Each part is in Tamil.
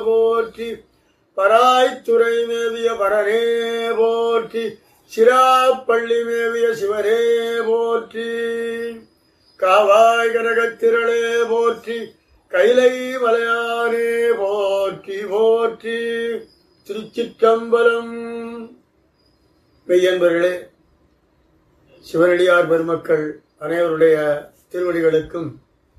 போற்றி பராய்த்துறை மேவிய பரனே போற்றி சிராப்பள்ளி மேவிய சிவரே போற்றி காவாய் கனகத்திரளே போற்றி கைலை மலையானே போற்றி போற்றி திருச்சிற்றம்பலம் மெய்யன்பர்களே சிவனடியார் பெருமக்கள் அனைவருடைய திருவடிகளுக்கும்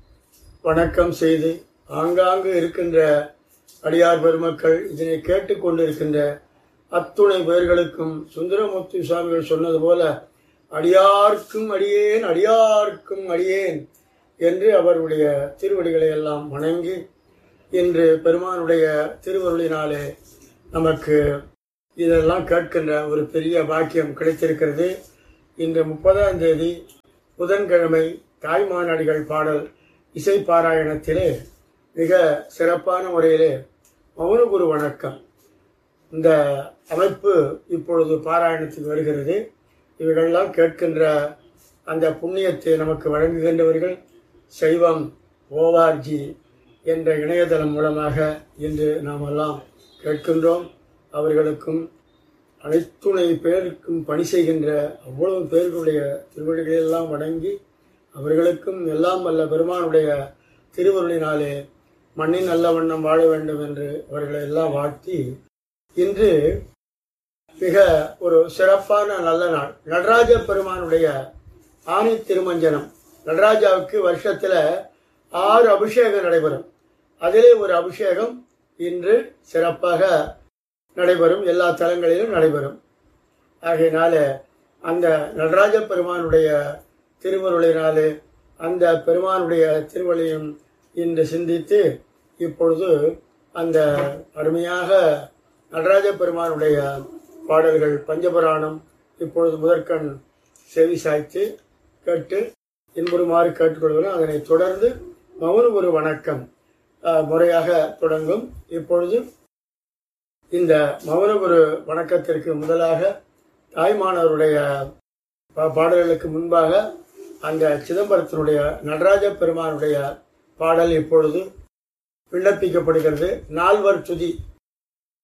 வணக்கம் செய்து ஆங்காங்கு இருக்கின்ற அடியார் பெருமக்கள் இதனை கேட்டுக்கொண்டிருக்கின்ற அத்துணை பேர்களுக்கும் சுந்தரமூர்த்தி சுவாமிகள் சொன்னது போல அடியார்க்கும் அடியேன் அடியார்க்கும் அடியேன் என்று அவருடைய திருவடிகளை எல்லாம் வணங்கி இன்று பெருமானுடைய திருவருளினாலே நமக்கு இதெல்லாம் கேட்கின்ற ஒரு பெரிய பாக்கியம் கிடைத்திருக்கிறது இன்று முப்பதாம் தேதி புதன்கிழமை தாய்மாநாடிகள் பாடல் இசை பாராயணத்திலே மிக சிறப்பான முறையிலே மௌனகுரு வணக்கம் இந்த அமைப்பு இப்பொழுது பாராயணத்துக்கு வருகிறது இவைகளெல்லாம் கேட்கின்ற அந்த புண்ணியத்தை நமக்கு வழங்குகின்றவர்கள் சைவம் ஓஆர்ஜி என்ற இணையதளம் மூலமாக இன்று நாம் எல்லாம் கேட்கின்றோம் அவர்களுக்கும் அனைத்துணை பேருக்கும் பணி செய்கின்ற அவ்வளவு பேர்களுடைய திருவடிகளெல்லாம் வணங்கி அவர்களுக்கும் எல்லாம் வல்ல பெருமானுடைய திருவருளினாலே மண்ணின் நல்ல வண்ணம் வாழ வேண்டும் என்று அவர்களை எல்லாம் வாழ்த்தி இன்று மிக ஒரு சிறப்பான நல்ல நாள் நடராஜ பெருமானுடைய ஆணி திருமஞ்சனம் நடராஜாவுக்கு வருஷத்துல ஆறு அபிஷேகம் நடைபெறும் அதிலே ஒரு அபிஷேகம் இன்று சிறப்பாக நடைபெறும் எல்லா தலங்களிலும் நடைபெறும் ஆகையினால அந்த நடராஜ பெருமானுடைய திருவருளினாலே அந்த பெருமானுடைய திருவழியும் இன்று சிந்தித்து இப்பொழுது அந்த அருமையாக நடராஜ பெருமானுடைய பாடல்கள் பஞ்சபுராணம் இப்பொழுது முதற்கண் செவி சாய்த்து கேட்டு இன்புறுமாறு கேட்டுக்கொள்கிறோம் அதனை தொடர்ந்து மௌன ஒரு வணக்கம் அஹ், முறையாக தொடங்கும் இப்பொழுது இந்த மௌனகுரு வணக்கத்திற்கு முதலாக தாய்மானவருடைய பா- பாடல்களுக்கு முன்பாக அந்த சிதம்பரத்தினுடைய நடராஜ பெருமானுடைய பாடல் இப்பொழுது விண்ணப்பிக்கப்படுகிறது நால்வர் துதி